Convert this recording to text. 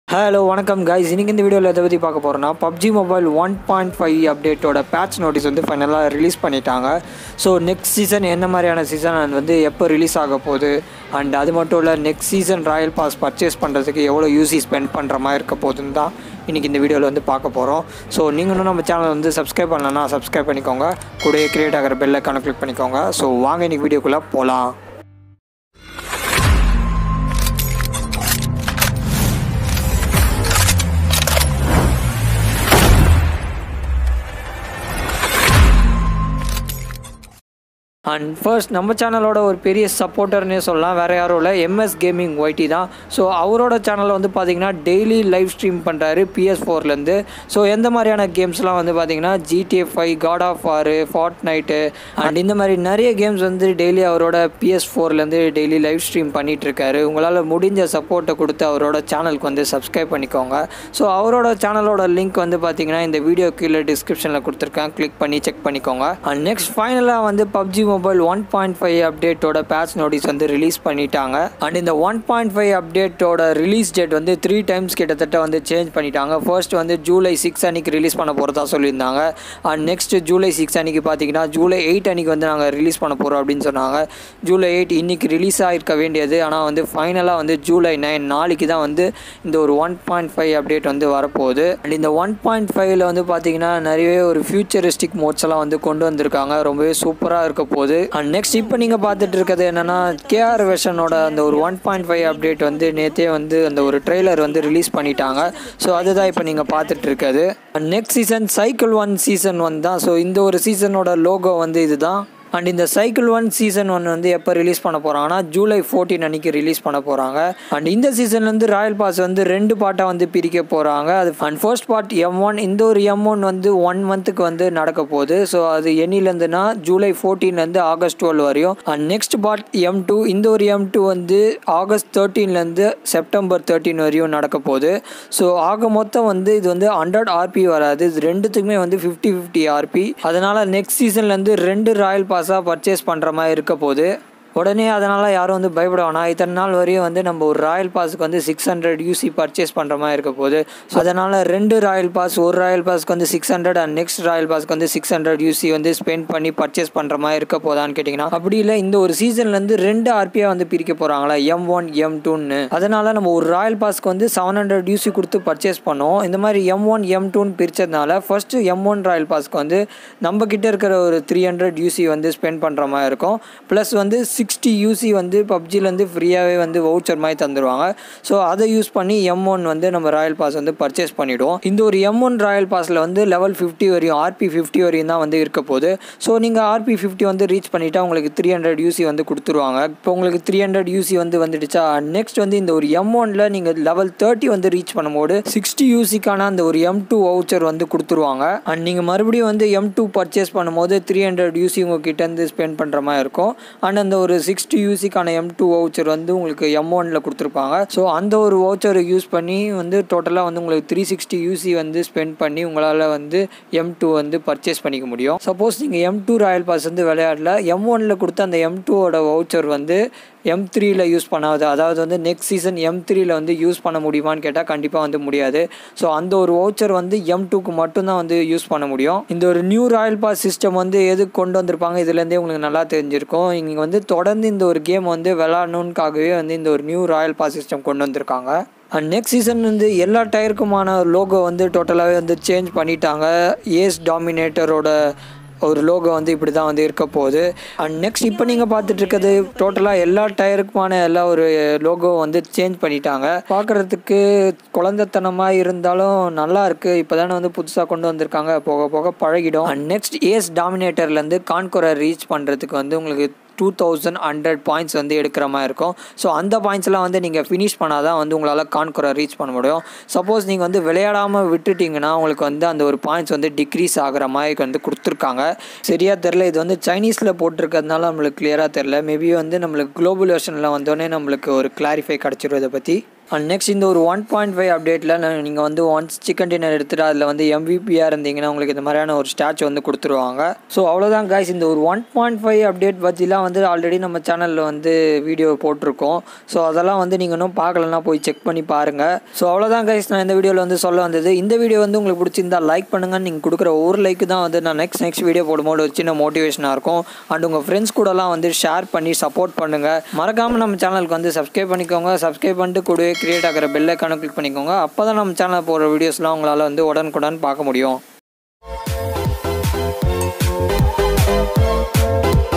hello வணக்கம் guys இன்னைக்கு இந்த வீடியோவில் எதை பற்றி பார்க்க போகிறோன்னா PUBG mobile one point five அப்டேட்டோட பேட்ச் நோட்டீஸ் வந்து ஃபைனலாக ரிலீஸ் பண்ணிட்டாங்க ஸோ நெக்ஸ்ட் சீசன் என்ன மாதிரியான சீசன் அது வந்து எப்போ ரிலீஸ் ஆக போகுது அண்ட் அது மட்டும் இல்லை next season royal pass purchase பண்ணுறதுக்கு எவ்வளோ யூசி ஸ்பெண்ட் பண்ணுற மாதிரி இருக்க போகுதுன்னு தான் இன்றைக்கி இந்த வீடியோவில் வந்து பார்க்க போகிறோம் ஸோ நீங்களும் நம்ம சேனல் வந்து சப்ஸ்கிரைப் பண்ணலன்னா சப்ஸ்கிரைப் பண்ணிக்கோங்க கூடயே கிரியேட் ஆகிற பெல் ஐக்கானை கிளிக் பண்ணிக்கோங்க ஸோ வாங்க இன்றைக்கி வீடியோக்குள்ளே போகலாம் அண்ட் ஃபர்ஸ்ட் நம்ம சேனலோட ஒரு பெரிய சப்போர்ட்டர்னே சொல்லலாம் வேறு யாரும் இல்லை எம்எஸ் கேமிங் ஒய்டி தான் ஸோ அவரோட சேனலில் வந்து பார்த்தீங்கன்னா டெய்லி லைவ் ஸ்ட்ரீம் பண்ணுறாரு பிஎஸ் ஃபோர்லேருந்து ஸோ எந்த மாதிரியான கேம்ஸ்லாம் வந்து பார்த்தீங்கன்னா ஜிடிஏ ஃபைவ் காட் ஆஃப் வாரு ஃபார்ட் நைட்டு அண்ட் இந்த மாதிரி நிறைய கேம்ஸ் வந்து டெய்லி அவரோட பிஎஸ் ஃபோர்லேருந்து டெய்லி லைவ் ஸ்ட்ரீம் பண்ணிகிட்ருக்காரு உங்களால் முடிஞ்ச சப்போர்ட்டை கொடுத்து அவரோட சேனலுக்கு வந்து சப்ஸ்கிரைப் பண்ணிக்கோங்க ஸோ அவரோட சேனலோட லிங்க் வந்து பார்த்தீங்கன்னா இந்த வீடியோ கீழே டிஸ்கிரிப்ஷனில் கொடுத்துருக்கேன் கிளிக் பண்ணி செக் பண்ணிக்கோங்க அண்ட் நெக்ஸ்ட் ஃபைனலாக வந்து PUBG mobile one point five அப்டேட்டோட பேட்ச் நோட்டீஸ் வந்து ரிலீஸ் பண்ணிட்டாங்க அண்ட் இந்த ஒன் பாயிண்ட் ஃபைவ் அப்டேட்டோட ரிலீஸ் டேட் வந்து த்ரீ டைம்ஸ் கிட்டத்தட்ட வந்து சேஞ்ச் பண்ணிட்டாங்க ஃபர்ஸ்ட் வந்து ஜூலை சிக்ஸ் அன்னைக்கு ரிலீஸ் பண்ண போகிறதா சொல்லியிருந்தாங்க அண்ட் நெக்ஸ்ட் ஜூலை சிக்ஸ் அன்னைக்கு பார்த்தீங்கன்னா ஜூலை எயிட் அன்னைக்கு வந்து நாங்கள் ரிலீஸ் பண்ண போகிறோம் அப்படின்னு சொன்னாங்க ஜூலை எயிட் இன்னைக்கு ரிலீஸ் ஆகிருக்க வேண்டியது ஆனால் வந்து ஃபைனலாக வந்து ஜூலை நைன் நாளைக்கு தான் வந்து இந்த ஒரு ஒன் பாயிண்ட் ஃபைவ் அப்டேட் வந்து வரப்போகுது அண்ட் இந்த ஒன் பாயிண்ட் ஃபைவ்ல வந்து பார்த்தீங்கன்னா நிறையவே ஒரு ஃபியூச்சரிஸ்டிக் மோட்ஸ் எல்லாம் வந்து கொண்டு வந்திருக்காங்க ரொம்பவே சூப்பராக இருக்க போகுது அண்ட் நெக்ஸ்ட் இப்போ நீங்கள் பார்த்துட்டு இருக்கிறது என்னென்னா கேஆர் வெர்ஷனோட அந்த ஒரு ஒன் பாயிண்ட் ஃபைவ் அப்டேட் வந்து நேற்றே வந்து அந்த ஒரு ட்ரெய்லர் வந்து ரிலீஸ் பண்ணிட்டாங்க ஸோ அதுதான் இப்போ நீங்கள் பார்த்துட்டு இருக்கிறது next season cycle one season one தான் ஸோ இந்த ஒரு சீசனோட லோகோ வந்து இதுதான் அண்ட் இந்த சைக்கிள் ஒன் சீசன் ஒன் வந்து எப்போ ரிலீஸ் பண்ண போகிறாங்கன்னா ஜூலை ஃபோர்டீன் அன்னைக்கு ரிலீஸ் பண்ண போகிறாங்க அண்ட் இந்த சீசன்லேருந்து ராயல் பாஸ் வந்து ரெண்டு பார்ட்டாக வந்து பிரிக்க போகிறாங்க அது and first part M one இந்த ஒரு எம் ஒன் வந்து ஒன் மந்த்துக்கு வந்து நடக்க போகுது ஸோ அது என்னிலேருந்துனா ஜூலை ஃபோர்டீன்லேருந்து ஆகஸ்ட் டுவெல் வரையும் and next part M two இந்த ஒரு எம் டூ வந்து ஆகஸ்ட் தேர்ட்டீன்லேருந்து செப்டம்பர் தேர்ட்டீன் வரையும் நடக்க போகுது ஸோ ஆக மொத்தம் வந்து இது வந்து ஹண்ட்ரட் ஆர்பி வராது இது ரெண்டுத்துக்குமே வந்து ஃபிஃப்டி ஃபிஃப்டி ஆர்பி அதனால் நெக்ஸ்ட் சீசன்லேருந்து ரெண்டு ராயல் பாஸாக பர்ச்சேஸ் பண்ணுற மாதிரி இருக்க போகுது உடனே அதனால் யாரும் வந்து பயப்பட வேணாம் இத்தனை நாள் வரையும் வந்து நம்ம ஒரு ராயல் பாஸுக்கு வந்து சிக்ஸ் ஹண்ட்ரட் யூசி பர்ச்சேஸ் பண்ணுற மாதிரி இருக்க போகுது ஸோ அதனால் ரெண்டு ராயல் பாஸ் ஒரு ராயல் பாஸ்க்கு வந்து six hundred and next royal பாஸ்க்கு வந்து சிக்ஸ் ஹண்ட்ரட் யூசி வந்து ஸ்பெண்ட் பண்ணி பர்ச்சேஸ் பண்ணுற மாதிரி இருக்க போதான்னு கேட்டிங்கன்னா அப்படி இல்லை இந்த ஒரு சீசன்லேருந்து ரெண்டு ஆர்பியாக வந்து பிரிக்க போகிறாங்களா எம் ஒன் எம் டூன்னு அதனால் நம்ம ஒரு ராயல் பாஸ்க்கு வந்து செவன் ஹண்ட்ரட் யூசி கொடுத்து பர்ச்சேஸ் பண்ணோம் இந்த மாதிரி எம் ஒன் எம் டூன்னு பிரித்ததுனால ஃபஸ்ட்டு எம் ஒன் ராயல் பாஸ்க்கு வந்து நம்ம கிட்ட இருக்கிற ஒரு த்ரீ ஹண்ட்ரட் யூசி வந்து ஸ்பெண்ட் பண்ணுற மாதிரி இருக்கும் ப்ளஸ் வந்து சிக்ஸ்டி யூசி வந்து பப்ஜிலேருந்து ஃப்ரீயாகவே வந்து வவுச்சர் மாதிரி தந்துடுவாங்க ஸோ அதை யூஸ் பண்ணி எம் ஒன் வந்து நம்ம ராயல் பாஸ் வந்து பர்ச்சேஸ் பண்ணிவிடுவோம் இந்த ஒரு எம் ஒன் ராயல் பாஸில் வந்து லெவல் ஃபிஃப்டி வரையும் ஆர்பி ஃபிஃப்டி வரையும் தான் வந்து இருக்க போகுது ஸோ நீங்கள் ஆர்பி ஃபிஃப்டி வந்து ரீச் பண்ணிவிட்டா உங்களுக்கு த்ரீ ஹண்ட்ரட் யூசி வந்து கொடுத்துருவாங்க இப்போ உங்களுக்கு த்ரீ ஹண்ட்ரட் யூசி வந்து வந்துடுச்சா நெக்ஸ்ட் வந்து இந்த ஒரு எம் ஒனில் நீங்கள் லெவல் தேர்ட்டி வந்து ரீச் பண்ணும்போது சிக்ஸ்டி யூசிக்கான அந்த ஒரு எம் டூ வவுச்சர் வந்து கொடுத்துருவாங்க அண்ட் நீங்கள் மறுபடியும் வந்து எம் டூ பர்ச்சேஸ் பண்ணும்போது த்ரீ ஹண்ட்ரட் யூசி உங்ககிட்டேருந்து ஸ்பெண்ட் பண்ணுற மாதிரி இருக்கும் அண்ட் அந்த ஒரு சிக்ஸ்டி யூசிக்கான எம் டூ வவுச்சர் வந்து உங்களுக்கு எம் ஒனில் கொடுத்துருப்பாங்க ஸோ அந்த ஒரு வவுச்சரை யூஸ் பண்ணி வந்து டோட்டலாக வந்து உங்களுக்கு த்ரீ சிக்ஸ்டி யூசி வந்து ஸ்பெண்ட் பண்ணி உங்களால் வந்து எம் டூ வந்து பர்ச்சேஸ் பண்ணிக்க முடியும் சப்போஸ் நீங்கள் எம் டூ ராயல் பாஸ் வந்து விளையாடல எம் ஒனில் கொடுத்த அந்த எம் டூவோட வவுச்சர் வந்து எம் த்ரீயில் யூஸ் பண்ணாது அதாவது வந்து நெக்ஸ்ட் சீசன் எம் த்ரீயில் வந்து யூஸ் பண்ண முடியுமான்னு கேட்டால் கண்டிப்பாக வந்து முடியாது ஸோ அந்த ஒரு வவுச்சர் வந்து எம் டூக்கு மட்டும்தான் வந்து யூஸ் பண்ண முடியும் இந்த ஒரு நியூ ராயல் பாஸ் சிஸ்டம் வந்து எதுக்கு கொண்டு வந்திருப்பாங்க இதுலேருந்தே உங்களுக்கு நல்லா தெரிஞ்சிருக்கும் இங்கே வந்து தொடர்ந்து இந்த ஒரு கேம் வந்து விளாடணுன்காகவே வந்து இந்த ஒரு நியூ ராயல் பாஸ் சிஸ்டம் கொண்டு வந்திருக்காங்க அண்ட் நெக்ஸ்ட் சீசன் வந்து எல்லா டயருக்குமான லோகோ வந்து டோட்டலாகவே வந்து சேஞ்ச் பண்ணிட்டாங்க ஏஸ் டாமினேட்டரோட ஒரு லோகோ வந்து இப்படி தான் வந்து இருக்க போகுது அண்ட் நெக்ஸ்ட் இப்போ நீங்கள் பார்த்துட்டு இருக்கிறது டோட்டலாக எல்லா டயருக்குமான எல்லா ஒரு லோகோ வந்து சேஞ்ச் பண்ணிட்டாங்க பார்க்குறதுக்கு குழந்தைத்தனமாக இருந்தாலும் நல்லா இருக்குது இப்போ தானே வந்து புதுசாக கொண்டு வந்திருக்காங்க போக போக பழகிடும் அண்ட் நெக்ஸ்ட் ஏஸ் டாமினேட்டர்லேருந்து கான்கொரை ரீச் பண்ணுறதுக்கு வந்து உங்களுக்கு டூ தௌசண்ட் ஹண்ட்ரட் பாயிண்ட்ஸ் வந்து எடுக்கிற மாதிரி இருக்கும் ஸோ அந்த பாயிண்ட்ஸ்லாம் வந்து நீங்கள் ஃபினிஷ் பண்ணால் தான் வந்து உங்களால் கான்குரை ரீச் பண்ண முடியும் சப்போஸ் நீங்கள் வந்து விளையாடாமல் விட்டுட்டிங்கன்னா உங்களுக்கு வந்து அந்த ஒரு பாயிண்ட்ஸ் வந்து டிக்ரீஸ் ஆகிற மாதிரி வந்து கொடுத்துருக்காங்க சரியாக தெரில இது வந்து சைனீஸில் போட்டிருக்கிறதுனால நம்மளுக்கு கிளியராக தெரில மேபி வந்து நம்மளுக்கு குளோபல் வெர்ஷனில் வந்தோடனே நம்மளுக்கு ஒரு கிளாரிஃபை கிடச்சிரும் இதை பற்றி அண்ட் நெக்ஸ்ட் இந்த ஒரு ஒன் பாயிண்ட் ஃபைவ் அப்டேட்டில் நீங்கள் வந்து ஒன்ஸ் சிக்கன் டின்னர் எடுத்துகிட்டு அதில் வந்து எம்விபியாக இருந்தீங்கன்னா உங்களுக்கு இந்த மாதிரியான ஒரு ஸ்டாச்சு வந்து கொடுத்துருவாங்க ஸோ அவ்வளோதான் காய்ஸ் இந்த ஒரு ஒன் பாயிண்ட் ஃபைவ் அப்டேட் பற்றிலாம் வந்து ஆல்ரெடி நம்ம சேனலில் வந்து வீடியோ போட்டிருக்கோம் ஸோ அதெல்லாம் வந்து நீங்கள் இன்னும் பார்க்கலன்னா போய் செக் பண்ணி பாருங்கள் ஸோ அவ்வளோதான் கைஸ் நான் இந்த வீடியோவில் வந்து சொல்ல வந்தது இந்த வீடியோ வந்து உங்களுக்கு பிடிச்சிருந்தா லைக் பண்ணுங்கள் நீங்கள் கொடுக்குற ஒரு லைக்கு தான் வந்து நான் நெக்ஸ்ட் நெக்ஸ்ட் வீடியோ போடும்போது ஒரு சின்ன மோட்டிவேஷனாக இருக்கும் அண்ட் உங்கள் ஃப்ரெண்ட்ஸ் கூடலாம் வந்து ஷேர் பண்ணி சப்போர்ட் பண்ணுங்கள் மறக்காமல் நம்ம சேனலுக்கு வந்து சப்ஸ்கிரைப் பண்ணிக்கோங்க சப்ஸ்கிரைப் பண்ணிட்டு கூடவே கிரியேட் ஆகிற பெல் ஐக்கானை கிளிக் பண்ணிக்கோங்க அப்போ தான் நம்ம சேனலில் போகிற வீடியோஸ்லாம் உங்களால் வந்து உடனுக்குடன் பார்க்க முடியும்